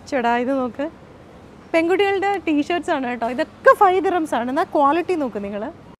ചേടാ ഇത് നോക്ക് പെൺകുട്ടികളുടെ ടീഷർട്സ് ആണ് കേട്ടോ ഇതൊക്കെ ഫൈവ് ദിറംസ് ആണ് എന്നാൽ ക്വാളിറ്റി നോക്ക് നിങ്ങൾ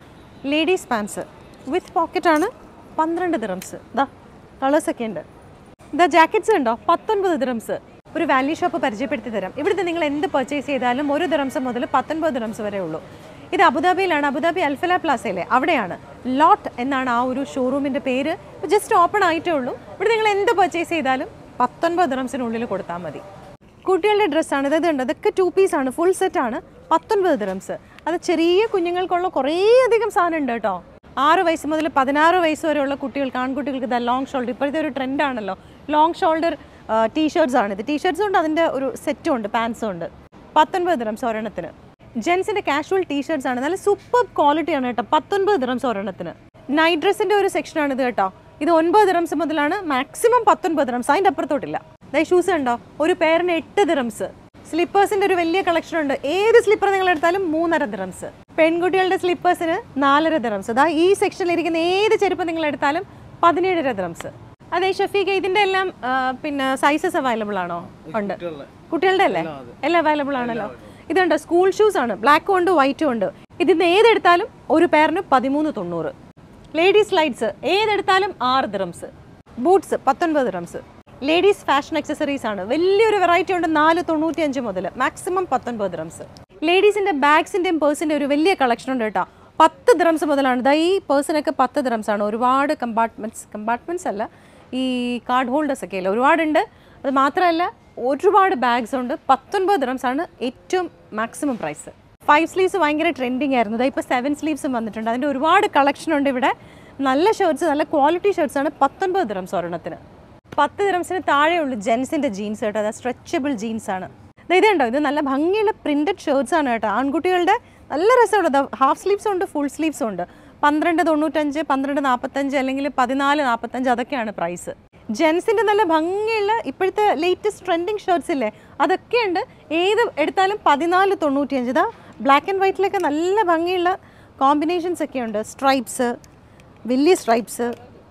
ലേഡീസ് പാൻസ് വിത്ത് പോക്കറ്റ് ആണ് പന്ത്രണ്ട് ദിറംസ് ദാ കളേഴ്സ് ഒക്കെ ഉണ്ട് ഇതാ ജാക്കറ്റ്സ് ഉണ്ടോ പത്തൊൻപത് ദിറംസ് ഒരു വാല്യൂ ഷോപ്പ് പരിചയപ്പെടുത്തി തരാം ഇവിടുത്തെ നിങ്ങൾ എന്ത് പർച്ചേസ് ചെയ്താലും ഒരു ദിറംസ് മുതൽ പത്തൊൻപത് ദിറംസ് വരെ ഉള്ളൂ ഇത് അബുദാബിയിലാണ് അബുദാബി അൽഫല പ്ലാസയിലെ അവിടെയാണ് ലോട്ട് എന്നാണ് ആ ഒരു ഷോറൂമിൻ്റെ പേര് ജസ്റ്റ് ഓപ്പൺ ആയിട്ടേ ഉള്ളൂ ഇവിടെ നിങ്ങൾ എന്ത് പർച്ചേസ് ചെയ്താലും പത്തൊൻപത് ദിറംസിനുള്ളിൽ കൊടുത്താൽ മതി കുട്ടികളുടെ ഡ്രസ്സാണ് ഇത് ഉണ്ട് ഇതൊക്കെ ടു പീസാണ് ഫുൾ സെറ്റാണ് പത്തൊൻപത് ദിറംസ് അത് ചെറിയ കുഞ്ഞുങ്ങൾക്കുള്ള കുറേ അധികം സാധനം ഉണ്ട് കേട്ടോ ആറ് വയസ്സ് മുതൽ പതിനാറ് വയസ്സ് വരെയുള്ള കുട്ടികൾക്ക് ആൺകുട്ടികൾക്ക് ഇതാ ലോങ് ഷോൾഡർ ഇപ്പോഴത്തെ ഒരു ട്രെൻഡാണല്ലോ ലോങ് ഷോൾഡർ ടീഷർട്സ് ആണ് ഇത് ടീഷർട്സ് ഉണ്ട് അതിൻ്റെ ഒരു സെറ്റും ഉണ്ട് പാൻസും ഉണ്ട് പത്തൊൻപത് ദിറംസ് ഒരെണ്ണത്തിന് ജെൻസിൻ്റെ കാഷ്വൽ ടീഷർട്സ് ആണ് നല്ല സൂപ്പർ ക്വാളിറ്റിയാണ് കേട്ടോ പത്തൊൻപത് ദിറംസ് ഒരെണ്ണത്തിന് നൈറ്റ് ഡ്രസ്സിൻ്റെ ഒരു സെക്ഷനാണ് ഇത് കേട്ടോ ഇത് ഒൻപത് ദിറംസ് മുതലാണ് മാക്സിമം പത്തൊൻപത് ദിറംസ് അതിൻ്റെ അപ്പുറത്തോട്ടില്ല ദൈ ഷൂസ് ഉണ്ടോ ഒരു പേരിന് എട്ട് ദിറംസ് സ്ലിപ്പേഴ്സിന്റെ ഒരു വലിയ കളക്ഷൻ ഉണ്ട് ഏത് സ്ലിപ്പർ നിങ്ങൾ എടുത്താലും മൂന്നര ദിറംസ് പെൺകുട്ടികളുടെ സ്ലിപ്പേഴ്സിന് നാലര ദിറംസ് അതാ ഈ സെക്ഷനിൽ ഇരിക്കുന്ന ഏത് ചെരുപ്പ് നിങ്ങൾ എടുത്താലും പതിനേഴര ദിറംസ് അതെ ഷഫീഖ ഇതിന്റെ എല്ലാം ആ, പിന്നെ സൈസസ് അവൈലബിൾ ആണോ ഉണ്ട് കുട്ടികളുടെ അല്ലേ എല്ലാം അവൈലബിൾ ആണല്ലോ ഇതുണ്ട് സ്കൂൾ ഷൂസ് ആണ് ബ്ലാക്കും ഉണ്ട് വൈറ്റും ഉണ്ട് ഇതിന്ന് ഏതെടുത്താലും ഒരു പേരിന് പതിമൂന്ന് തൊണ്ണൂറ് ലേഡീസ് ലൈറ്റ്സ് ഏതെടുത്താലും ആറ് ദിറംസ് ബൂട്ട്സ് പത്തൊൻപത് ദിറംസ് ലേഡീസ് ഫാഷൻ അക്സസറീസ് ആണ് വലിയൊരു വെറൈറ്റി ഉണ്ട് നാല് തൊണ്ണൂറ്റി അഞ്ച് മുതൽ മാക്സിമം പത്തൊൻപത് ദിറംസ് ലേഡീസിന്റെ ബാഗ്സിന്റെയും പേഴ്സിന്റെ ഒരു വലിയ കളക്ഷൻ ഉണ്ട് കേട്ടോ പത്ത് ദിറംസ് മുതലാണ് ദാ ഈ പേഴ്സിനൊക്കെ പത്ത് ദിറംസ് ആണ് ഒരുപാട് കമ്പാർട്ട്മെന്റ്സ് കമ്പാർട്ട്മെന്റ്സ് അല്ല ഈ കാർഡ് ഹോൾഡേഴ്സ് ഒക്കെ അല്ലേ ഒരുപാടുണ്ട് അത് മാത്രമല്ല ഒരുപാട് ബാഗ്സ് ഉണ്ട് പത്തൊൻപത് ദിറംസ് ആണ് ഏറ്റവും മാക്സിമം പ്രൈസ് ഫൈവ് സ്ലീവ്സ് ഭയങ്കര ട്രെൻഡിങ് ആയിരുന്നു ഇതാ ഇപ്പോൾ സെവൻ സ്ലീവ്സും വന്നിട്ടുണ്ട് അതിൻ്റെ ഒരുപാട് കളക്ഷൻ ഉണ്ട് ഇവിടെ നല്ല ഷർട്ട്സ് നല്ല ക്വാളിറ്റി ഷർട്ട്സ് ആണ് പത്തൊൻപത് ദിറംസ് ഒരെണ്ണത്തിന് പത്ത് ദിറംസിന് താഴെയുള്ളൂ ജെൻസിൻ്റെ ജീൻസ് കേട്ടോ അത് സ്ട്രെച്ചബിൾ ജീൻസ് ആണ് ദാ ഇത് കണ്ടോ ഇത് നല്ല ഭംഗിയുള്ള പ്രിന്റഡ് ഷർട്ട്സ് ആണ് കേട്ടോ ആൺകുട്ടികളുടെ നല്ല രസമുണ്ട് ഹാഫ് സ്ലീവ്സും ഉണ്ട് ഫുൾ സ്ലീവ്സും ഉണ്ട് പന്ത്രണ്ട് തൊണ്ണൂറ്റഞ്ച് പന്ത്രണ്ട് നാൽപ്പത്തഞ്ച് അല്ലെങ്കിൽ പതിനാല് നാൽപ്പത്തഞ്ച് അതൊക്കെയാണ് പ്രൈസ് ജെൻസിൻ്റെ നല്ല ഭംഗിയുള്ള ഇപ്പോഴത്തെ ലേറ്റസ്റ്റ് ട്രെൻഡിങ് ഷർട്ട്സ് ഇല്ലേ അതൊക്കെയുണ്ട് ഏത് എടുത്താലും പതിനാല് തൊണ്ണൂറ്റിയഞ്ച് ഇതാ ബ്ലാക്ക് ആൻഡ് വൈറ്റിലൊക്കെ നല്ല ഭംഗിയുള്ള കോമ്പിനേഷൻസ് ഒക്കെ ഉണ്ട് സ്ട്രൈപ്സ് വലിയ സ്ട്രൈപ്സ്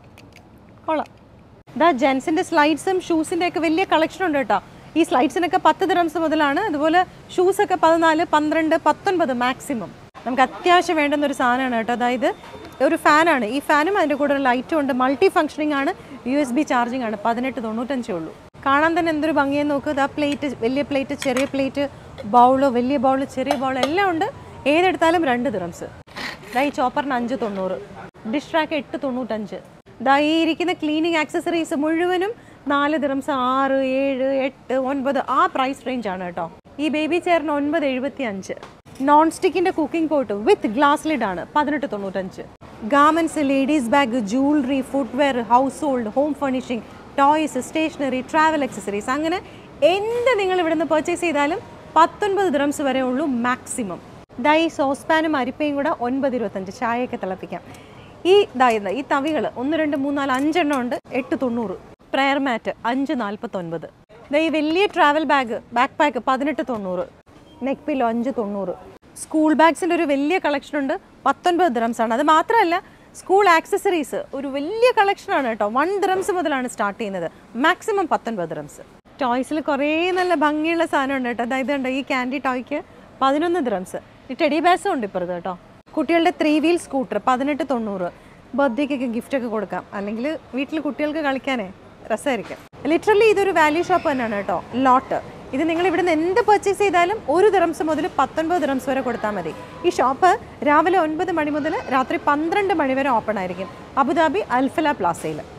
കൊള്ളാം ഇതാ ജെൻസിൻ്റെ സ്ലൈഡ്സും ഷൂസിൻ്റെ ഒക്കെ വലിയ കളക്ഷൻ ഉണ്ട് കേട്ടോ ഈ സ്ലൈഡ്സിനൊക്കെ പത്ത് ദിറംസ് മുതലാണ് അതുപോലെ ഷൂസൊക്കെ പതിനാല് പന്ത്രണ്ട് പത്തൊൻപത് മാക്സിമം നമുക്ക് അത്യാവശ്യം വേണ്ടുന്ന ഒരു സാധനമാണ് കേട്ടോ അതായത് ഒരു ഫാനാണ് ഈ ഫാനും അതിൻ്റെ കൂടെ ഒരു ലൈറ്റും ഉണ്ട് മൾട്ടി ഫംഗ്ഷനിങ് ആണ് യു എസ് ബി ചാർജിങ് ആണ് പതിനെട്ട് തൊണ്ണൂറ്റഞ്ചേ ഉള്ളൂ കാണാൻ തന്നെ എന്തൊരു ഭംഗിയെന്ന് നോക്ക് ഇതാ പ്ലേറ്റ് വലിയ പ്ലേറ്റ് ചെറിയ പ്ലേറ്റ് ബൗള് വലിയ ബൗള് ചെറിയ ബൗൾ എല്ലാം ഉണ്ട് ഏതെടുത്താലും രണ്ട് ദിറംസ് ഇതാ ഈ ചോപ്പറിന് അഞ്ച് തൊണ്ണൂറ് ഡിഷ് റാക്ക് എട്ട് തൊണ്ണൂറ്റഞ്ച് ഇതാ ഈ ഇരിക്കുന്ന ക്ലീനിങ് ആക്സസറീസ് മുഴുവനും നാല് ദിറംസ് ആറ് ഏഴ് എട്ട് ഒൻപത് ആ പ്രൈസ് റേഞ്ച് ആണ് കേട്ടോ ഈ ബേബി ചെയറിന് ഒൻപത് എഴുപത്തി അഞ്ച് നോൺ സ്റ്റിക്കിന്റെ cooking pot with glass lid ആണ് പതിനെട്ട് തൊണ്ണൂറ്റഞ്ച് garments ladies bag jewellery footwear household home furnishing toys stationery travel accessories അങ്ങനെ എന്ത് നിങ്ങൾ ഇവിടുന്ന് പർച്ചേസ് ചെയ്താലും പത്തൊൻപത് ദിറംസ് വരെ ഉള്ളൂ മാക്സിമം ദാ ഈ സോസ് പാനും അരിപ്പയും കൂടെ ഒൻപത് ഇരുപത്തഞ്ച് ചായയൊക്കെ തിളപ്പിക്കാം ഈ ദാ ഇത് ഈ തവികൾ ഒന്ന് രണ്ട് മൂന്ന് നാല് അഞ്ചെണ്ണം ഉണ്ട് എട്ട് തൊണ്ണൂറ് പ്രയർ മാറ്റ് അഞ്ച് നാൽപ്പത്തൊൻപത് ദാ ഈ വലിയ ട്രാവൽ ബാഗ് ബാക്ക് പാക്ക് പതിനെട്ട് തൊണ്ണൂറ് നെക്ക് പില്ലോ അഞ്ച് തൊണ്ണൂറ് സ്കൂൾ ബാഗ്സിൻ്റെ ഒരു വലിയ കളക്ഷൻ ഉണ്ട് പത്തൊൻപത് ദിറംസ് ആണ് അത് മാത്രമല്ല സ്കൂൾ ആക്സസറീസ് ഒരു വലിയ കളക്ഷനാണ് കേട്ടോ വൺ ദിറംസ് മുതലാണ് സ്റ്റാർട്ട് ചെയ്യുന്നത് മാക്സിമം പത്തൊൻപത് ദിറംസ് ടോയ്സിൽ കുറേ നല്ല ഭംഗിയുള്ള സാധനം ഉണ്ട് കേട്ടോ അതായത് ഉണ്ട് ഈ ക്യാൻഡി ടോയ്ക്ക് പതിനൊന്ന് ദിറംസ് ഈ ടെഡി ബാസും ഉണ്ട് ഇപ്പുറത്ത് കേട്ടോ കുട്ടികളുടെ ത്രീ വീൽ സ്കൂട്ടർ പതിനെട്ട് തൊണ്ണൂറ് ബർത്ത്ഡേക്കൊക്കെ ഗിഫ്റ്റ് ഒക്കെ കൊടുക്കാം അല്ലെങ്കിൽ വീട്ടിൽ കുട്ടികൾക്ക് കളിക്കാനേ രസമായിരിക്കും ലിറ്ററലി ഇതൊരു വാല്യൂ ഷോപ്പ് തന്നെയാണ് കേട്ടോ ലോട്ട് ഇത് നിങ്ങൾ ഇവിടുന്ന് എന്ത് പർച്ചേസ് ചെയ്താലും ഒരു ദിറംസ് മുതൽ പത്തൊൻപത് ദിറംസ് വരെ കൊടുത്താൽ മതി ഈ ഷോപ്പ് രാവിലെ ഒൻപത് മണി മുതൽ രാത്രി പന്ത്രണ്ട് മണി വരെ ഓപ്പൺ ആയിരിക്കും അബുദാബി അൽഫല പ്ലാസയിൽ